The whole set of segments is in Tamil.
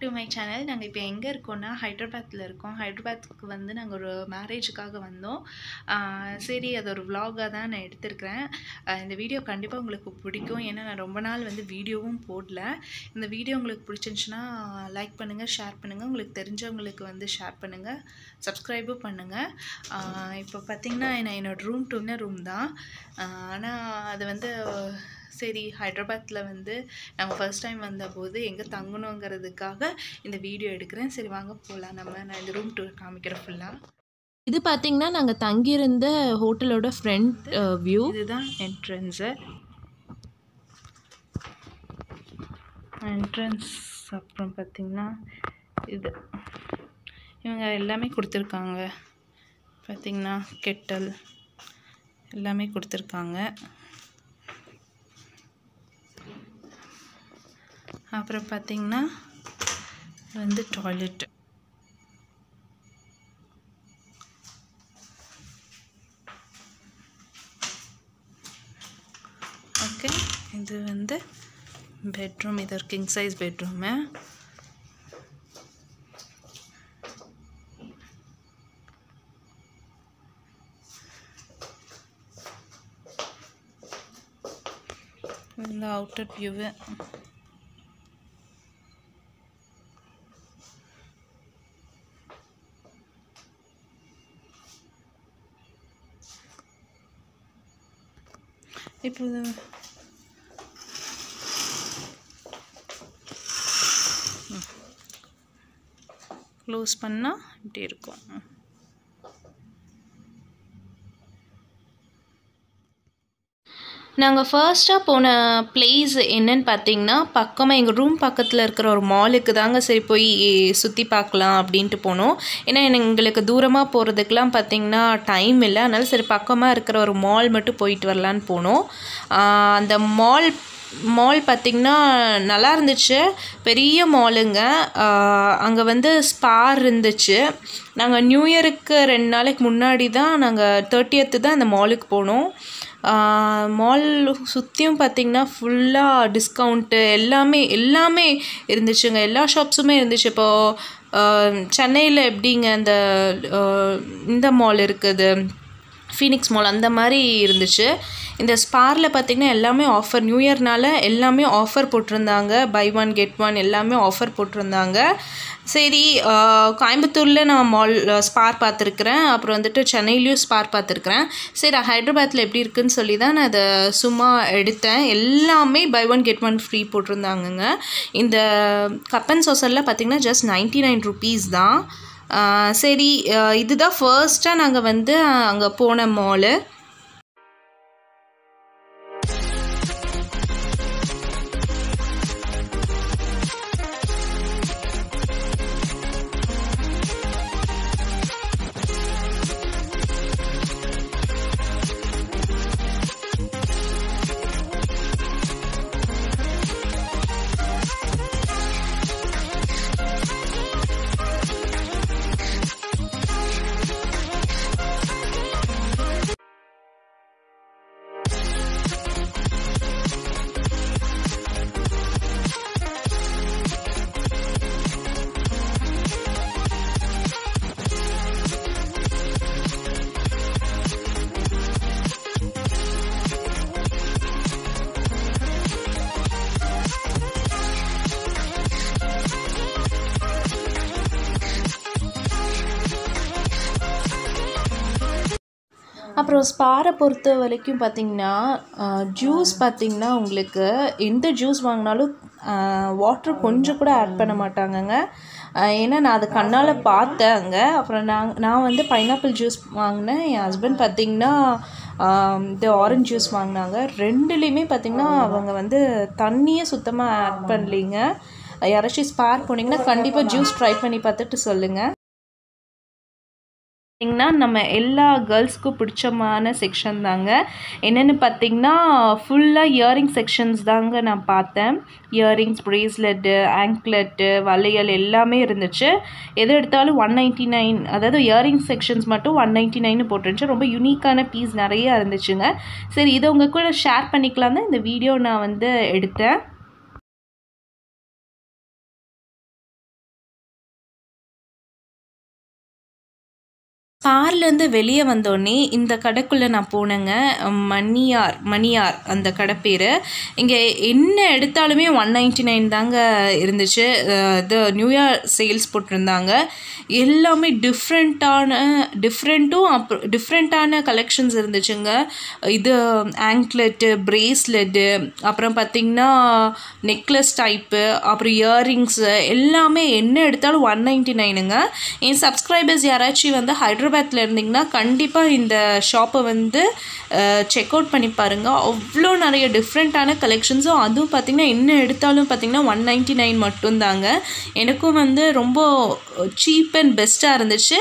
டு மை சேனல் நாங்கள் இப்போ எங்கே இருக்கோம்னா ஹைதராபாத்தில் இருக்கோம் ஹைதராபாத்துக்கு வந்து நாங்கள் ஒரு மேரேஜுக்காக வந்தோம் ஆஹ் சரி அது ஒரு vlog-ஆ தான் நான் எடுத்திருக்கிறேன் ஆஹ் இந்த வீடியோ கண்டிப்பாக உங்களுக்கு பிடிக்கும் ஏன்னா நான் ரொம்ப நாள் வந்து வீடியோவும் போடல இந்த வீடியோ உங்களுக்கு பிடிச்சிருந்துச்சுன்னா லைக் பண்ணுங்கள் ஷேர் பண்ணுங்கள் உங்களுக்கு தெரிஞ்சவங்களுக்கு வந்து ஷேர் பண்ணுங்கள் சப்ஸ்கிரைபும் பண்ணுங்கள் இப்போ பார்த்தீங்கன்னா நான் என்னோடய ரூம் டூன ரூம் தான் ஆனால் அது வந்து சரி ஹைதராபாத்தில் வந்து நாங்கள் ஃபர்ஸ்ட் டைம் வந்தபோது எங்கே தங்கணுங்கிறதுக்காக இந்த வீடியோ எடுக்கிறேன் சரி வாங்க போகலாம் நம்ம நான் இந்த ரூம் டூர் காமிக்கிறேன் ஃபுல்லாக இது பார்த்தீங்கன்னா நாங்கள் தங்கியிருந்த ஹோட்டலோட ஃப்ரண்ட் வியூ இதுதான் என்ட்ரன்ஸு என்ட்ரன்ஸ் அப்புறம் பார்த்திங்கன்னா இது இவங்க எல்லாமே கொடுத்துருக்காங்க பார்த்திங்கன்னா கெட்டல் எல்லாமே கொடுத்துருக்காங்க அப்புறம் பார்த்திங்கன்னா இது வந்து டாய்லெட் ஓகே இது வந்து பெட்ரூம் இது ஒரு கிங் சைஸ் பெட்ரூமு இந்த அவுட்டர் வியூவு இப்போ இது க்ளோஸ் பண்ணால் இப்படி இருக்கும் நாங்கள் ஃபர்ஸ்ட்டாக போன பிளேஸ் என்னன்னு பார்த்தீங்கன்னா பக்கமாக எங்கள் ரூம் பக்கத்தில் இருக்கிற ஒரு மாலுக்கு தாங்க சரி போய் சுற்றி பார்க்கலாம் அப்படின்ட்டு போனோம் ஏன்னா எனக்கு- எங்களுக்கு தூரமாக போகிறதுக்கெலாம் பார்த்தீங்கன்னா டைம் இல்லை அதனால சரி பக்கமாக இருக்கிற ஒரு மால் மட்டும் போயிட்டு வரலான்னு போனோம் ஆஹ் அந்த மால் மால் பார்த்திங்கன்னா நல்லா இருந்துச்சு பெரிய மாலுங்க அங்கே வந்து ஸ்பார் இருந்துச்சு நாங்கள் நியூ இயருக்கு ரெண்டு நாளைக்கு முன்னாடி தான் நாங்கள் தேர்ட்டியத்து தான் அந்த மாலுக்கு போனோம் மால் சுற்றியும் பார்த்திங்கன்னா ஃபுல்லாக டிஸ்கவுண்ட்டு எல்லாமே எல்லாமே இருந்துச்சுங்க எல்லா ஷாப்ஸுமே இருந்துச்சு இப்போது சென்னையில் எப்படிங்க அந்த ஆஹ் இந்த மால் இருக்குது ஃபீனிக்ஸ் மால் அந்த மாதிரி இருந்துச்சு இந்த ஸ்பாரில் பார்த்திங்கன்னா எல்லாமே ஆஃபர் நியூ இயர்னால எல்லாமே ஆஃபர் போட்டிருந்தாங்க பை ஒன் கெட் ஒன் எல்லாமே ஆஃபர் போட்டிருந்தாங்க சரி ஆஹ் கோயம்புத்தூரில் நான் மால் ஸ்பார் பார்த்துருக்குறேன் அப்புறம் வந்துட்டு சென்னையிலையும் ஸ்பார் பார்த்துருக்குறேன் சரி ஹைதராபாத்தில் எப்படி இருக்குன்னு சொல்லி தான் நான் அதை சும்மா எடுத்தேன் எல்லாமே buy one get one free போட்டிருந்தாங்கங்க இந்த கப்பன் சோசரில் பார்த்திங்கன்னா ஜஸ்ட் நைன்ட்டி நைன் ருபீஸ் தான் ஆஹ் சரி ஆஹ் இதுதான் ஃபர்ஸ்ட்டாக நாங்கள் வந்து அங்கே போன மாலு அப்புறம் ஸ்பாரை பொறுத்த வரைக்கும் பார்த்தீங்கன்னா ஜூஸ் பார்த்தீங்கன்னா உங்களுக்கு எந்த ஜூஸ் வாங்கினாலும் வாட்டர் கொஞ்சம் கூட ஆட் பண்ண மாட்டாங்கங்க ஆஹ் ஏன்னா நான் அதை கண்ணால் பார்த்தேன் அங்கே அப்புறம் நான் நான் வந்து பைனாப்பிள் ஜூஸ் வாங்கினேன் என் ஹஸ்பண்ட் பார்த்தீங்கன்னா ஆம், இந்த ஆரஞ்சு ஜூஸ் வாங்கினாங்க ரெண்டுலேயுமே பார்த்தீங்கன்னா அவங்க வந்து தண்ணியே சுத்தமாக ஆட் பண்ணலீங்க யாராச்சும் ஸ்பார் போனீங்கன்னா கண்டிப்பாக ஜூஸ் ட்ரை பண்ணி பார்த்துட்டு சொல்லுங்கள் பார்த்தீங்கன்னா நம்ம எல்லா கேர்ள்ஸ்க்கும் பிடிச்சமான செக்ஷன் தாங்க என்னென்னு பார்த்தீங்கன்னா ஃபுல்லாக இயரிங் செக்ஷன்ஸ் தாங்க நான் பார்த்தேன் இயரிங்ஸ் ப்ரேஸ்லெட்டு ஆங்க்லெட்டு வளையல் எல்லாமே இருந்துச்சு எது எடுத்தாலும் ஒன் நைன்ட்டி நைன் அதாவது இயரிங் செக்ஷன்ஸ் மட்டும் ஒன் நைன்ட்டி நைன் போட்டுருந்துச்சு ரொம்ப யூனிக்கான பீஸ் நிறைய இருந்துச்சுங்க சரி இதை உங்கள் கூட ஷேர் பண்ணிக்கலாம் தான் இந்த வீடியோ நான் வந்து எடுத்தேன் கார்லேருந்து வெளியே வந்தோடனே இந்த கடைக்குள்ளே நான் போனேங்க மணியார் மணியார் அந்த கடை பேர் இங்கே என்ன எடுத்தாலுமே ஒன் நைன்ட்டி நைன் தாங்க இருந்துச்சு அஹ் இது நியூ இயர் சேல்ஸ் போட்டிருந்தாங்க எல்லாமே டிஃப்ரெண்ட்டான டிஃப்ரெண்ட்டும் அப்புறம் டிஃப்ரெண்ட்டான கலெக்ஷன்ஸ் இருந்துச்சுங்க இது ஆங்க்லெட்டு பிரேஸ்லெட்டு அப்புறம் பார்த்திங்கன்னா நெக்லஸ் டைப்பு அப்புறம் இயரிங்ஸு எல்லாமே என்ன எடுத்தாலும் ஒன் நைன்ட்டி நைனுங்க என் சப்ஸ்கிரைபர்ஸ் யாராச்சும் வந்து ஹைதராபாத்தில் இருந்தீங்கன்னா கண்டிப்பாக இந்த ஷாப்பை வந்து செக் அவுட் பண்ணி பாருங்கள் அவ்வளோ நிறைய டிஃப்ரெண்ட்டான கலெக்ஷன்ஸும் அதுவும் பார்த்திங்கன்னா என்ன எடுத்தாலும் பார்த்திங்கன்னா ஒன் நைன்ட்டி நைன் மட்டும்தாங்க எனக்கும் வந்து ரொம்ப சீப் அண்ட் பெஸ்ட்டாக இருந்துச்சு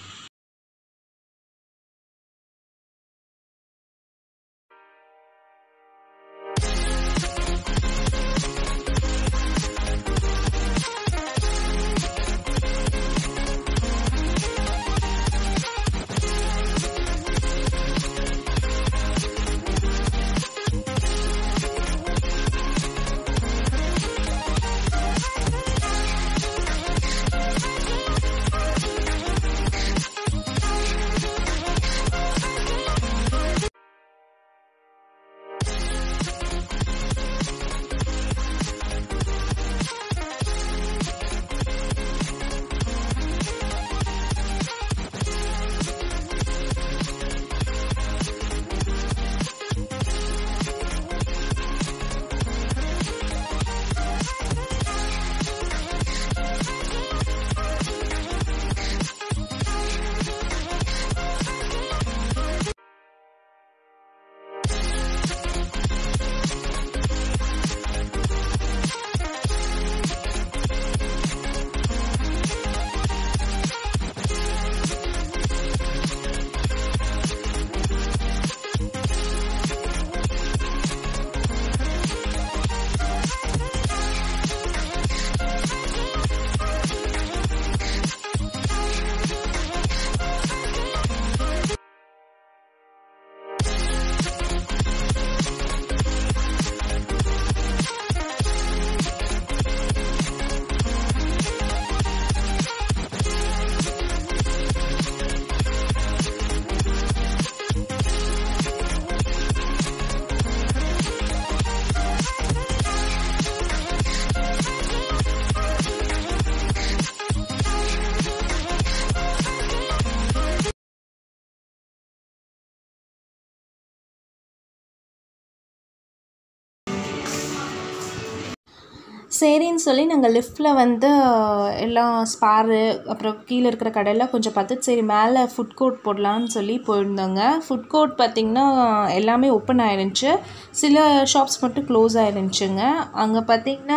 சரின்னு சொல்லி நாங்கள் லிஃப்ட்டில் வந்து எல்லாம் ஸ்பாரு அப்புறம் கீழே இருக்கிற கடையெல்லாம் கொஞ்சம் பார்த்து சரி மேலே ஃபுட் கோர்ட் போடலான்னு சொல்லி போயிருந்தோங்க ஃபுட் கோர்ட் பார்த்திங்கன்னா எல்லாமே ஓப்பன் ஆயிருந்துச்சு சில ஷாப்ஸ் மட்டும் க்ளோஸ் ஆயிருந்துச்சுங்க அங்கே பார்த்திங்கன்னா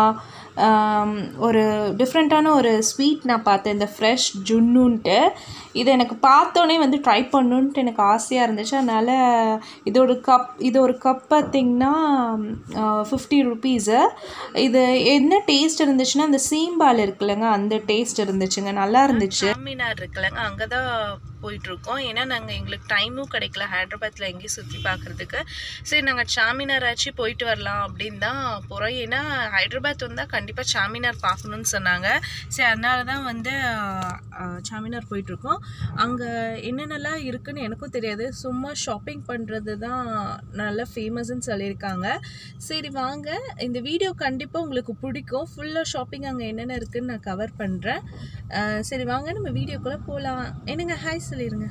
ஆம், ஒரு டிஃப்ரெண்ட்டான ஒரு ஸ்வீட் நான் பார்த்தேன் இந்த ஃப்ரெஷ் ஜுன்னுன்ட்டு இதை எனக்கு பார்த்தோன்னே வந்து ட்ரை பண்ணணுன்ட்டு எனக்கு ஆசையாக இருந்துச்சு அதனால் இதோட கப் இது ஒரு கப் பார்த்திங்கன்னா ஃபிஃப்டி ருபீஸு இது என்ன டேஸ்ட் இருந்துச்சுன்னா அந்த சீம்பால் இருக்குல்லங்க அந்த டேஸ்ட் இருந்துச்சுங்க நல்லா இருந்துச்சு சாமினார் இருக்குல்லங்க அங்கே தான் போயிட்டுருக்கோம் ஏன்னா நாங்கள் எங்களுக்கு டைமும் கிடைக்கல ஹைதராபாத்தில் எங்கேயும் சுற்றி பார்க்குறதுக்கு சரி நாங்கள் சாமினார் ஆச்சு போயிட்டு வரலாம் அப்படின்னு தான் போகிறோம் ஏன்னா ஹைதராபாத் வந்தால் கண்டிப்பாக சாமினார் பார்க்கணுன்னு சொன்னாங்க சரி அதனால தான் வந்து அஹ், சாமினார் போயிட்டுருக்கோம் அங்கே என்னென்னலாம் இருக்குன்னு எனக்கும் தெரியாது சும்மா ஷாப்பிங் பண்ணுறது தான் நல்லா ஃபேமஸ்ன்னு சொல்லியிருக்காங்க சரி வாங்க இந்த வீடியோ கண்டிப்பாக உங்களுக்கு பிடிக்கும் ஃபுல்லாக ஷாப்பிங் அங்கே என்னென்ன இருக்குன்னு நான் கவர் பண்ணுறேன் சரி வாங்க நம்ம வீடியோக்குள்ளே போகலாம் என்னங்க ஹாய் சொல்லிடுங்க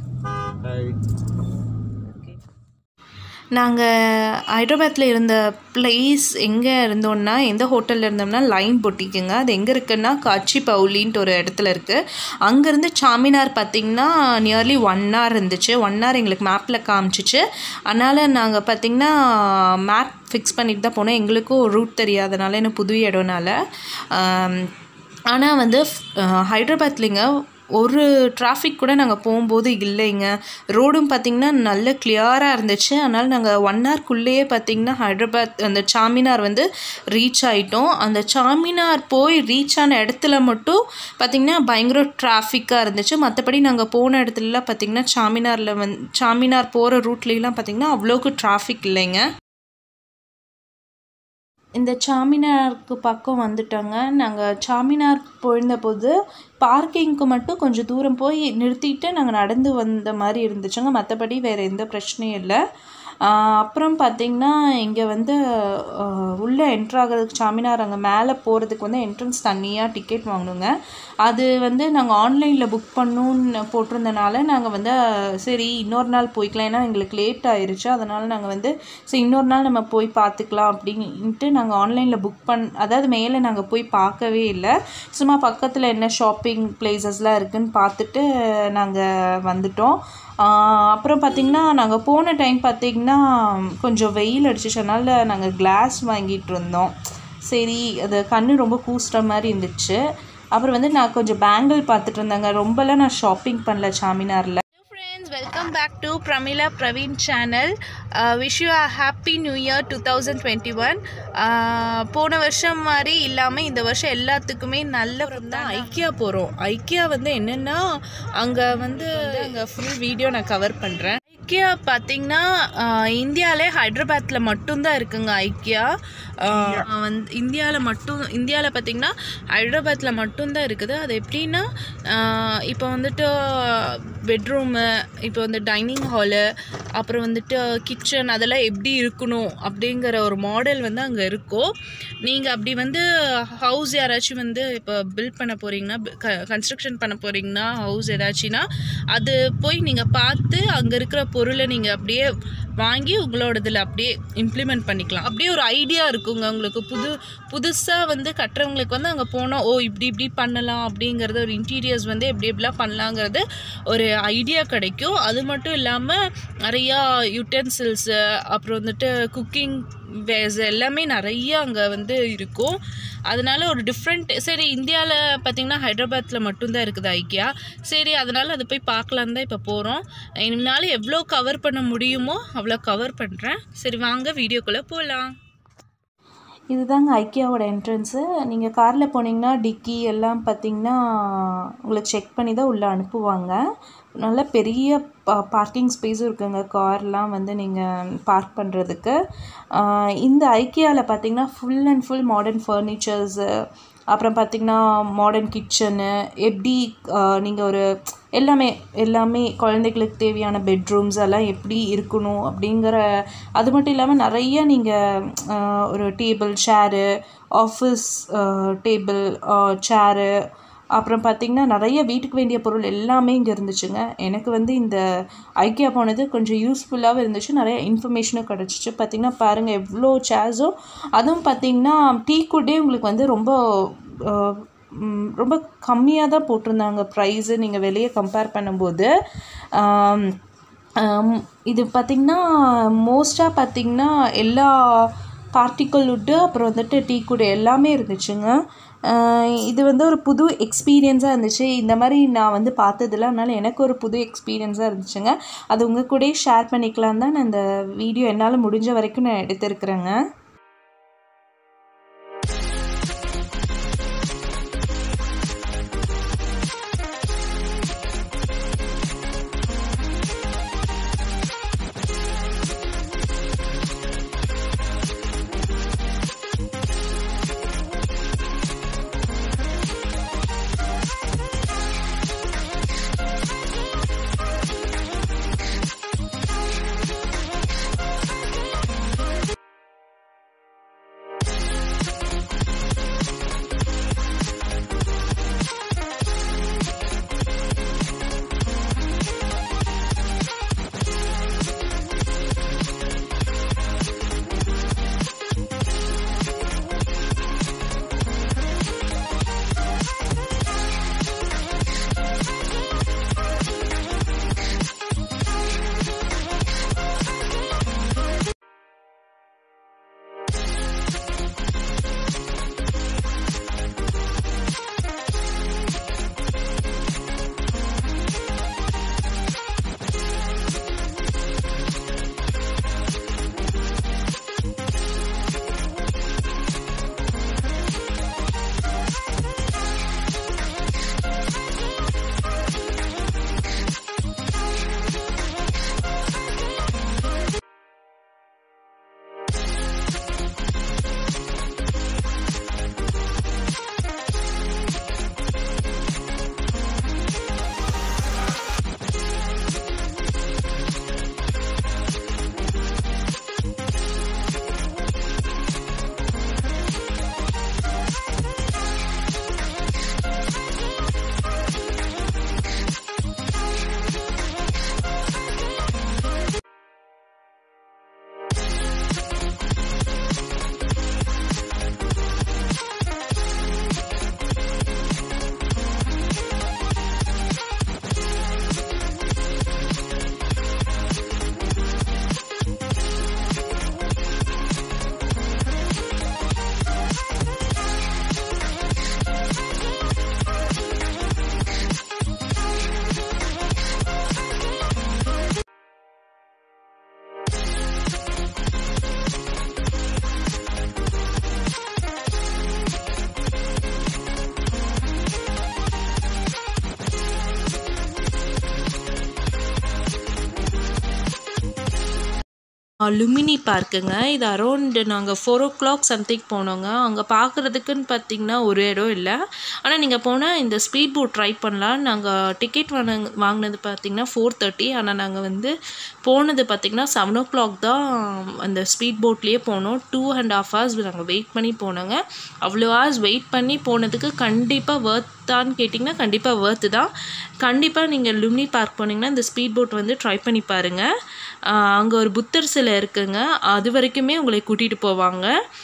ஓகே நாங்கள் ஹைதராபாத்தில் இருந்த பிளேஸ் எங்கே இருந்தோம்னா எந்த ஹோட்டலில் இருந்தோம்னா லைன் பொட்டிக்குங்க அது எங்கே இருக்குன்னா காட்சி பவுலின்ட்டு ஒரு இடத்துல இருக்குது அங்கேருந்து சாமினார் பார்த்திங்கன்னா நியர்லி ஒன் hour இருந்துச்சு ஒன் hour எங்களுக்கு மேப்பில் காமிச்சிச்சு அதனால் நாங்கள் பார்த்திங்கன்னா மேப் ஃபிக்ஸ் பண்ணிட்டு தான் போனோம் எங்களுக்கும் ரூட் தெரியாதனால என்ன புது இடம்னால ஆனால் வந்து ஹைதராபாத்லிங்க ஒரு டிராஃபிக் கூட நாங்கள் போகும்போது இல்லைங்க ரோடும் பார்த்திங்கன்னா நல்ல கிளியராக இருந்துச்சு அதனால் நாங்கள் ஒன் ஹவர்க்குள்ளேயே பார்த்திங்கன்னா ஹைதராபாத் அந்த சாமினார் வந்து ரீச் ஆகிட்டோம் அந்த சாமினார் போய் ரீச் ஆன இடத்துல மட்டும் பார்த்திங்கன்னா பயங்கர டிராஃபிக்காக இருந்துச்சு மற்றபடி நாங்கள் போன இடத்துலலாம் பார்த்திங்கன்னா சாமினாரில் வந் சாமினார் போகிற ரூட்லேலாம் பார்த்திங்கன்னா அவ்வளோக்கு டிராஃபிக் இல்லைங்க இந்த சாமினாருக்கு பக்கம் வந்துட்டோங்க நாங்கள் சாமினார் போயிருந்தபோது பார்க்கிங்க்கு மட்டும் கொஞ்சம் தூரம் போய் நிறுத்திட்டு நாங்கள் நடந்து வந்த மாதிரி இருந்துச்சுங்க மற்றபடி வேறு எந்த பிரச்சனையும் இல்லை ஆஹ் அப்புறம் பார்த்திங்கன்னா இங்கே வந்து ஆஹ் உள்ளே என்ட்ரு ஆகிறதுக்கு சாமினார் அங்கே மேலே போகிறதுக்கு வந்து என்ட்ரன்ஸ் தனியாக டிக்கெட் வாங்கணுங்க அது வந்து நாங்கள் ஆன்லைனில் புக் பண்ணணுன்னு போட்டிருந்தனால நாங்கள் வந்து சரி இன்னொரு நாள் போய்க்கலாம் ஏன்னா எங்களுக்கு லேட் ஆயிருச்சு அதனால் நாங்கள் வந்து சரி இன்னொரு நாள் நம்ம போய் பார்த்துக்கலாம் அப்படின்ட்டு நாங்கள் ஆன்லைனில் புக் பண் அதாவது மேலே நாங்கள் போய் பார்க்கவே இல்லை சும்மா பக்கத்தில் என்ன ஷாப்பிங் பிளேசஸ்லாம் இருக்குன்னு பார்த்துட்டு நாங்கள் வந்துட்டோம் ஆஹ் அப்புறம் பார்த்திங்கன்னா நாங்கள் போன டைம் பார்த்திங்கன்னா கொஞ்சம் வெயில் அடிச்சிச்சு அதனால நாங்கள் கிளாஸ் வாங்கிட்டு இருந்தோம் சரி அது கண்ணு ரொம்ப கூசுற மாதிரி இருந்துச்சு அப்புறம் வந்து நான் கொஞ்சம் பேங்கிள் பார்த்துட்டு இருந்தேங்க ரொம்பலாம் நான் ஷாப்பிங் பண்ணல சாமினாரில் friends welcome back to Pramila Praveen channel wish you a happy new year two thousand twenty one போன வருஷம் மாதிரி இல்லாமல் இந்த வருஷம் எல்லாத்துக்குமே நல்ல தான் ஐக்கியா போகிறோம் ஐக்கியா வந்து என்னென்னா அங்கே வந்து அங்கே ஃபுல் வீடியோ நான் கவர் பண்ணுறேன் ஐக்கியா பார்த்தீங்கன்னா இந்தியாவிலே ஹைதராபாத்தில் மட்டும்தான் இருக்குங்க ஐக்கியா ஆஹ் வந்து இந்தியாவில் மட்டும் இந்தியாவில் பார்த்தீங்கன்னா ஹைதராபாத்தில் மட்டும்தான் இருக்குது அது எப்படின்னா ஆஹ் இப்போ வந்துட்டு பெட்ரூமு இப்போ வந்து டைனிங் ஹாலு அப்புறம் வந்துட்டு கிச்சன் அதெல்லாம் எப்படி இருக்கணும் அப்படிங்கிற ஒரு மாடல் வந்து அங்கே இருக்கும் நீங்கள் அப்படி வந்து ஹவுஸ் யாராச்சும் வந்து இப்போ பில்ட் பண்ண போகிறீங்கன்னா கன்ஸ்ட்ரக்ஷன் பண்ண போகிறீங்கன்னா ஹவுஸ் ஏதாச்சுன்னா அது போய் நீங்கள் பார்த்து அங்கே இருக்கிற பொருளை நீங்கள் அப்படியே வாங்கி உங்களோட இதில் அப்படியே இம்ப்ளிமெண்ட் பண்ணிக்கலாம் அப்படியே ஒரு ஐடியா இருக்குங்க உங்களுக்கு புது புதுசாக வந்து கட்டுறவங்களுக்கு வந்து அங்கே போனால் ஓ இப்படி இப்படி பண்ணலாம் அப்படிங்கிறது ஒரு இன்டீரியர்ஸ் வந்து எப்படி எப்படிலாம் பண்ணலாங்கிறது ஒரு ஐடியா கிடைக்கும் அது மட்டும் இல்லாமல் நிறையா யூட்டென்சில்ஸு அப்புறம் வந்துட்டு குக்கிங் வேஸ் எல்லாமே நிறைய அங்கே வந்து இருக்கும் அதனால ஒரு டிஃப்ரெண்ட் சரி இந்தியாவில் பார்த்தீங்கன்னா ஹைதராபாத்தில் மட்டும்தான் இருக்குது ஐக்கியா சரி அதனால் அதை போய் பார்க்கலான்னு தான் இப்போ போகிறோம் என்னால் எவ்வளோ கவர் பண்ண முடியுமோ அவ்வளோ கவர் பண்ணுறேன் சரி வாங்க வீடியோக்குள்ளே போகலாம் இதுதாங்க ஐக்கியாவோட என்ட்ரன்ஸு நீங்கள் காரில் போனீங்கன்னா டிக்கி எல்லாம் பார்த்தீங்கன்னா உங்களுக்கு செக் பண்ணி தான் உள்ளே அனுப்புவாங்க நல்ல பெரிய பா பார்க்கிங் ஸ்பேஸும் இருக்குங்க கார்லாம் வந்து நீங்கள் பார்க் பண்ணுறதுக்கு இந்த ஐக்கியாவில் பார்த்தீங்கன்னா full and full modern furnitures அப்புறம் பார்த்திங்கன்னா மாடர்ன் கிச்சனு எப்படி நீங்கள் ஒரு எல்லாமே எல்லாமே குழந்தைகளுக்கு தேவையான பெட்ரூம்ஸ் எல்லாம் எப்படி இருக்கணும் அப்படிங்கிற அது மட்டும் இல்லாமல் நிறைய நீங்கள் ஒரு table chair office table chair அப்புறம் பார்த்திங்கன்னா நிறைய வீட்டுக்கு வேண்டிய பொருள் எல்லாமே இங்கே இருந்துச்சுங்க எனக்கு வந்து இந்த ஐக்கியா போனது கொஞ்சம் யூஸ்ஃபுல்லாகவும் இருந்துச்சு நிறைய இன்ஃபர்மேஷனும் கிடச்சிச்சு பார்த்திங்கன்னா பாருங்கள் எவ்வளோ சேர்ஸும் அதுவும் பார்த்திங்கன்னா டீ குட்டே உங்களுக்கு வந்து ரொம்ப ரொம்ப கம்மியாக தான் போட்டிருந்தாங்க ப்ரைஸு நீங்கள் வெளியே கம்பேர் பண்ணும்போது இது பார்த்திங்கன்னா மோஸ்ட்டாக பார்த்திங்கன்னா எல்லா பார்ட்டிக்கல் உட்டு அப்புறம் வந்துட்டு டீ குடு எல்லாமே இருந்துச்சுங்க இது வந்து ஒரு புது எக்ஸ்பீரியன்ஸாக இருந்துச்சு இந்த மாதிரி நான் வந்து பார்த்ததில்ல அதனால் எனக்கு ஒரு புது எக்ஸ்பீரியன்ஸாக இருந்துச்சுங்க அது உங்கள் கூட ஷேர் பண்ணிக்கலாம் தான் நான் இந்த வீடியோ என்னால் முடிஞ்ச வரைக்கும் நான் எடுத்திருக்கிறேங்க லுமினி பார்க்குங்க இது அரௌண்ட் நாங்கள் ஃபோர் ஓ கிளாக் சம்திங் போனோங்க அங்கே பார்க்குறதுக்குன்னு பார்த்தீங்கன்னா ஒரு இடம் இல்லை ஆனால் நீங்கள் போனால் இந்த ஸ்பீட் போட் ட்ரை பண்ணலாம் நாங்கள் டிக்கெட் வாங்க வாங்கினது பார்த்தீங்கன்னா ஃபோர் தேர்ட்டி ஆனால் நாங்கள் வந்து போனது பார்த்திங்கன்னா செவன் ஓ கிளாக் தான் அந்த ஸ்பீட் போட்லேயே போனோம் டூ அண்ட் ஹாஃப் ஹவர்ஸ் நாங்கள் வெயிட் பண்ணி போனோங்க அவ்வளோ ஹவர்ஸ் வெயிட் பண்ணி போனதுக்கு கண்டிப்பாக ஒர்த்தான்னு கேட்டிங்கன்னா கண்டிப்பாக ஒர்த்து தான் கண்டிப்பாக நீங்கள் லும்னி பார்க் போனீங்கன்னா இந்த ஸ்பீட் போட் வந்து ட்ரை பண்ணி பாருங்கள் அங்கே ஒரு புத்தர் சிலை இருக்குங்க அது வரைக்குமே உங்களை கூட்டிகிட்டு போவாங்க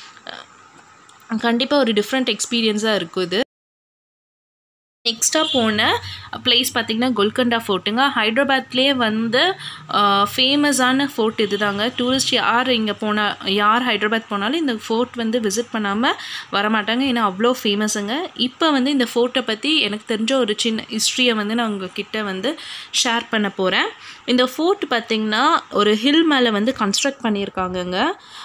கண்டிப்பாக ஒரு டிஃப்ரெண்ட் எக்ஸ்பீரியன்ஸாக இருக்கும் இது நெக்ஸ்ட்டாக போன பிளேஸ் பார்த்திங்கன்னா கொல்கண்டா ஃபோர்ட்டுங்க ஹைதராபாத்லேயே வந்து ஃபேமஸான ஃபோர்ட் இது தாங்க டூரிஸ்ட் யார் இங்கே போனால் யார் ஹைதராபாத் போனாலும் இந்த ஃபோர்ட் வந்து விசிட் பண்ணாமல் வரமாட்டாங்க ஏன்னா அவ்வளோ ஃபேமஸுங்க இப்போ வந்து இந்த ஃபோர்ட்டை பற்றி எனக்கு தெரிஞ்ச ஒரு சின்ன ஹிஸ்ட்ரியை வந்து நான் உங்ககிட்ட வந்து ஷேர் பண்ண போகிறேன் இந்த ஃபோர்ட் பார்த்திங்கன்னா ஒரு ஹில் மேலே வந்து கன்ஸ்ட்ரக்ட் பண்ணியிருக்காங்கங்க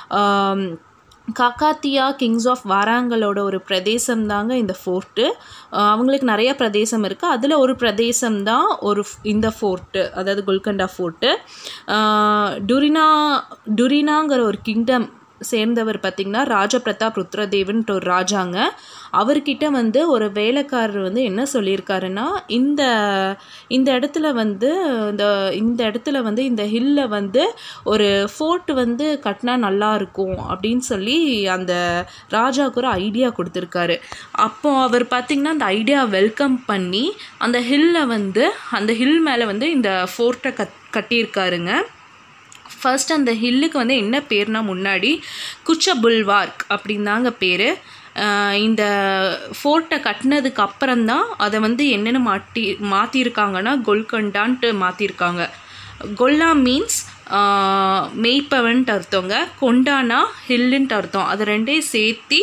காக்காத்தியா கிங்ஸ் ஆஃப் வாராங்களோட ஒரு பிரதேசம் தாங்க இந்த ஃபோர்ட்டு அவங்களுக்கு நிறைய பிரதேசம் இருக்குது அதில் ஒரு பிரதேசம் தான் ஒரு இந்த ஃபோர்ட்டு அதாவது கொல்கண்டா ஃபோர்ட்டு டுரினா டுரினாங்கிற ஒரு கிங்டம் சேர்ந்தவர் பார்த்திங்கன்னா ராஜ பிரதாப் ருத்ரதேவன்ட்டு ஒரு ராஜாங்க அவர்கிட்ட வந்து ஒரு வேலைக்காரர் வந்து என்ன சொல்லியிருக்காருன்னா இந்த இந்த இடத்துல வந்து இந்த இந்த இடத்துல வந்து இந்த ஹில்ல வந்து ஒரு ஃபோர்ட் வந்து கட்டினா நல்லா இருக்கும் அப்படின்னு சொல்லி அந்த ராஜாவுக்கு ஒரு ஐடியா கொடுத்துருக்காரு அப்போ அவர் பார்த்திங்கன்னா அந்த ஐடியா வெல்கம் பண்ணி அந்த ஹில்ல வந்து அந்த ஹில் மேலே வந்து இந்த ஃபோர்ட்டை கட் கட்டியிருக்காருங்க ஃபர்ஸ்ட் அந்த ஹில்லுக்கு வந்து என்ன பேர்னா முன்னாடி குச்ச புல்வார்க் அப்படின்னு தாங்க பேர் இந்த ஃபோர்ட்டை கட்டினதுக்கு அப்புறம்தான் அதை வந்து என்னென்ன மாட்டி மாற்றிருக்காங்கன்னா கொல்கண்டான்ட்டு மாற்றிருக்காங்க கொல்லா மீன்ஸ் மெய்ப்பவன்ட்டு அர்த்தங்க கொண்டானா ஹில்லுன்ட்டு அர்த்தம் அது ரெண்டையும் சேர்த்தி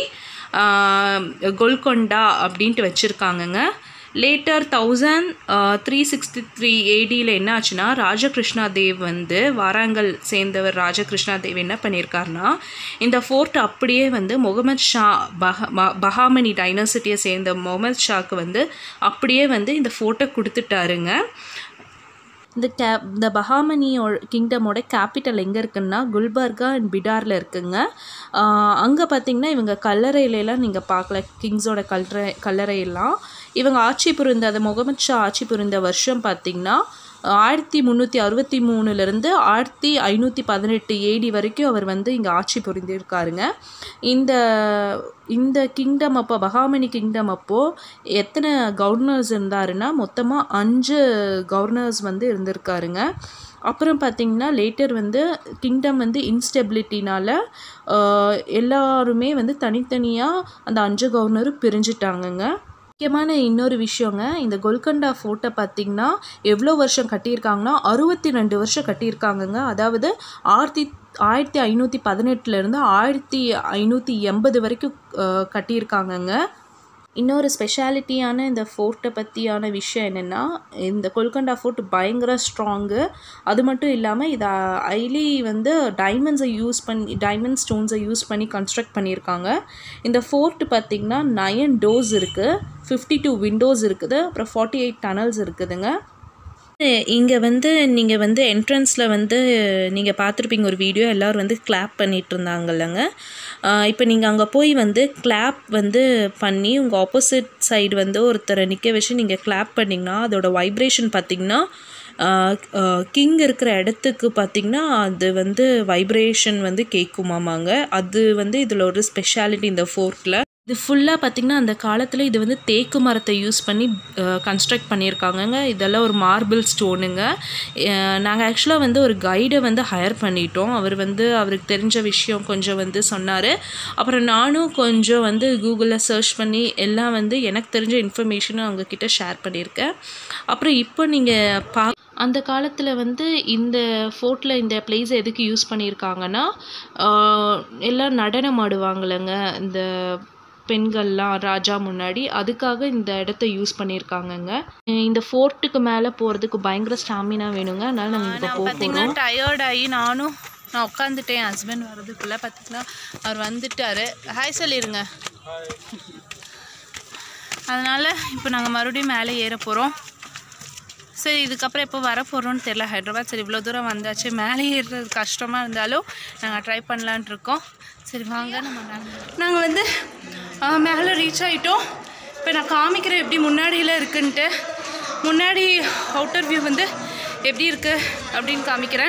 கொல்கொண்டா அப்படின்ட்டு வச்சுருக்காங்கங்க later thousand three sixty three ஏடியில் என்ன ஆச்சுன்னா ராஜகிருஷ்ணா தேவ் வந்து வாராங்கல் சேர்ந்தவர் ராஜகிருஷ்ணா தேவ் என்ன பண்ணியிருக்காருனா இந்த ஃபோர்ட் அப்படியே வந்து முகமது ஷா பஹ பஹாமனி டைனர்சிட்டியை சேர்ந்த முகமது ஷாக்கு வந்து அப்படியே வந்து இந்த ஃபோர்ட்டை கொடுத்துட்டாருங்க இந்த கே இந்த பஹாமனியோட கிங்டமோட கேபிட்டல் எங்கே இருக்குன்னா குல்பர்கா அண்ட் பிடாரில் இருக்குங்க அங்கே பார்த்திங்கன்னா இவங்க கல்லறையிலலாம் நீங்கள் பார்க்கல கிங்ஸோட கல்லறை கல்லறையெல்லாம் இவங்க ஆட்சி புரிந்த அந்த முகமது ஷா ஆட்சி புரிந்த வருஷம் பார்த்திங்கன்னா ஆயிரத்தி முந்நூற்றி அறுபத்தி மூணுலேருந்து ஆயிரத்தி ஐநூற்றி பதினெட்டு ஏடி வரைக்கும் அவர் வந்து இங்கே ஆட்சி புரிந்திருக்காருங்க இந்த இந்த கிங்டம் அப்போ பகாமணி கிங்டம் அப்போது எத்தனை கவர்னர்ஸ் இருந்தாருன்னா மொத்தமாக அஞ்சு கவர்னர்ஸ் வந்து இருந்திருக்காருங்க அப்புறம் பார்த்திங்கன்னா லேட்டர் வந்து கிங்டம் வந்து இன்ஸ்டெபிலிட்டினால் எல்லாருமே வந்து தனித்தனியாக அந்த அஞ்சு கவர்னரும் பிரிஞ்சிட்டாங்கங்க முக்கியமான இன்னொரு விஷயங்க இந்த கொல்கண்டா ஃபோர்ட்டை பார்த்திங்கன்னா எவ்வளோ வருஷம் கட்டியிருக்காங்கன்னா அறுபத்தி ரெண்டு வருஷம் கட்டியிருக்காங்கங்க அதாவது ஆயிரத்தி ஆயிரத்தி ஐநூற்றி பதினெட்டுலேருந்து ஆயிரத்தி ஐநூற்றி எண்பது வரைக்கும் கட்டியிருக்காங்கங்க இன்னொரு ஸ்பெஷாலிட்டியான இந்த ஃபோர்ட்டை பற்றியான விஷயம் என்னென்னா இந்த கொல்கண்டா ஃபோர்ட் பயங்கர ஸ்ட்ராங்கு அது மட்டும் இல்லாமல் இதை ஹைலி வந்து டைமண்ட்ஸை யூஸ் பண்ணி டைமண்ட் ஸ்டோன்ஸை யூஸ் பண்ணி கன்ஸ்ட்ரக்ட் பண்ணியிருக்காங்க இந்த ஃபோர்ட்டு பார்த்திங்கன்னா நயன் டோர்ஸ் இருக்குது ஃபிஃப்டி டூ விண்டோஸ் இருக்குது அப்புறம் ஃபார்ட்டி எயிட் டனல்ஸ் இருக்குதுங்க இங்கே வந்து நீங்கள் வந்து என்ட்ரன்ஸில் வந்து நீங்கள் பார்த்துருப்பீங்க ஒரு வீடியோ எல்லோரும் வந்து கிளாப் பண்ணிகிட்டு இருந்தாங்கல்லங்க இப்போ நீங்கள் அங்கே போய் வந்து கிளாப் வந்து பண்ணி உங்கள் ஆப்போசிட் சைடு வந்து ஒருத்தரை நிற்க வச்சு நீங்கள் கிளாப் பண்ணிங்கன்னா அதோட வைப்ரேஷன் பார்த்திங்கன்னா கிங் இருக்கிற இடத்துக்கு பார்த்திங்கன்னா அது வந்து வைப்ரேஷன் வந்து கேட்குமாமாங்க அது வந்து இதில் ஒரு ஸ்பெஷாலிட்டி இந்த ஃபோர்ட்டில் இது ஃபுல்லாக பார்த்திங்கன்னா அந்த காலத்தில் இது வந்து தேக்கு மரத்தை யூஸ் பண்ணி கன்ஸ்ட்ரக்ட் பண்ணியிருக்காங்கங்க இதெல்லாம் ஒரு மார்பிள் ஸ்டோனுங்க நாங்கள் ஆக்சுவலாக வந்து ஒரு கைடை வந்து ஹையர் பண்ணிட்டோம் அவர் வந்து அவருக்கு தெரிஞ்ச விஷயம் கொஞ்சம் வந்து சொன்னார் அப்புறம் நானும் கொஞ்சம் வந்து கூகுளில் சர்ச் பண்ணி எல்லாம் வந்து எனக்கு தெரிஞ்ச இன்ஃபர்மேஷனும் அவங்கக்கிட்ட ஷேர் பண்ணியிருக்கேன் அப்புறம் இப்போ நீங்கள் பா அந்த காலத்தில் வந்து இந்த ஃபோர்ட்டில் இந்த பிளேஸை எதுக்கு யூஸ் பண்ணியிருக்காங்கன்னா எல்லாம் நடனம் ஆடுவாங்களங்க இந்த பெண்கள்லாம் ராஜா முன்னாடி அதுக்காக இந்த இடத்த யூஸ் பண்ணியிருக்காங்கங்க இந்த ஃபோர்ட்டுக்கு மேலே போகிறதுக்கு பயங்கர ஸ்டாமினா வேணுங்க அதனால நம்ம இப்போ போக பார்த்தீங்கன்னா டயர்ட் ஆகி நானும் நான் உட்காந்துட்டேன் என் ஹஸ்பண்ட் வர்றதுக்குள்ளே பார்த்தீங்கன்னா அவர் வந்துட்டாரு ஹாய் சொல்லிடுங்க அதனால் இப்போ நாங்கள் மறுபடியும் மேலே ஏற போகிறோம் சரி இதுக்கப்புறம் எப்போ வர போகிறோன்னு தெரில ஹைதராபாத் சரி இவ்வளோ தூரம் வந்தாச்சு மேலே ஏறுறது கஷ்டமாக இருந்தாலும் நாங்கள் ட்ரை பண்ணலான் இருக்கோம் சரி வாங்க நம்ம நாங்கள் வந்து ஆ, மேலே ரீச் ஆகிட்டோம் இப்போ நான் காமிக்கிறேன் எப்படி முன்னாடியில் இருக்குன்ட்டு முன்னாடி அவுட்டர் வியூ வந்து எப்படி இருக்குது அப்படின்னு காமிக்கிறேன்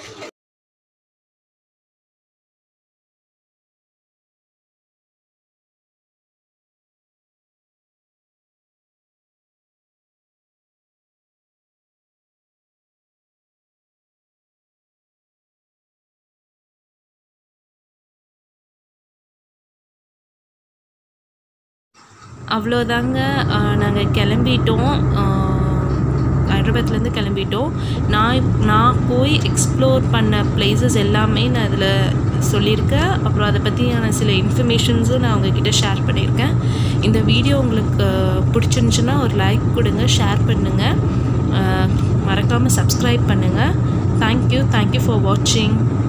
அவ்வளோதாங்க நாங்கள் கிளம்பிட்டோம் ஹைதராபாத்லேருந்து கிளம்பிட்டோம் நான் இப்- நான் போய் எக்ஸ்ப்ளோர் பண்ண பிளேசஸ் எல்லாமே நான் அதில் சொல்லியிருக்கேன் அப்புறம் அதை பற்றியான சில இன்ஃபர்மேஷன்ஸும் நான் உங்ககிட்ட ஷேர் பண்ணியிருக்கேன் இந்த வீடியோ உங்களுக்கு பிடிச்சிருந்துச்சுன்னா ஒரு லைக் கொடுங்க ஷேர் பண்ணுங்கள் மறக்காமல் சப்ஸ்கிரைப் பண்ணுங்கள் தேங்க்யூ தேங்க்யூ ஃபார் வாட்சிங்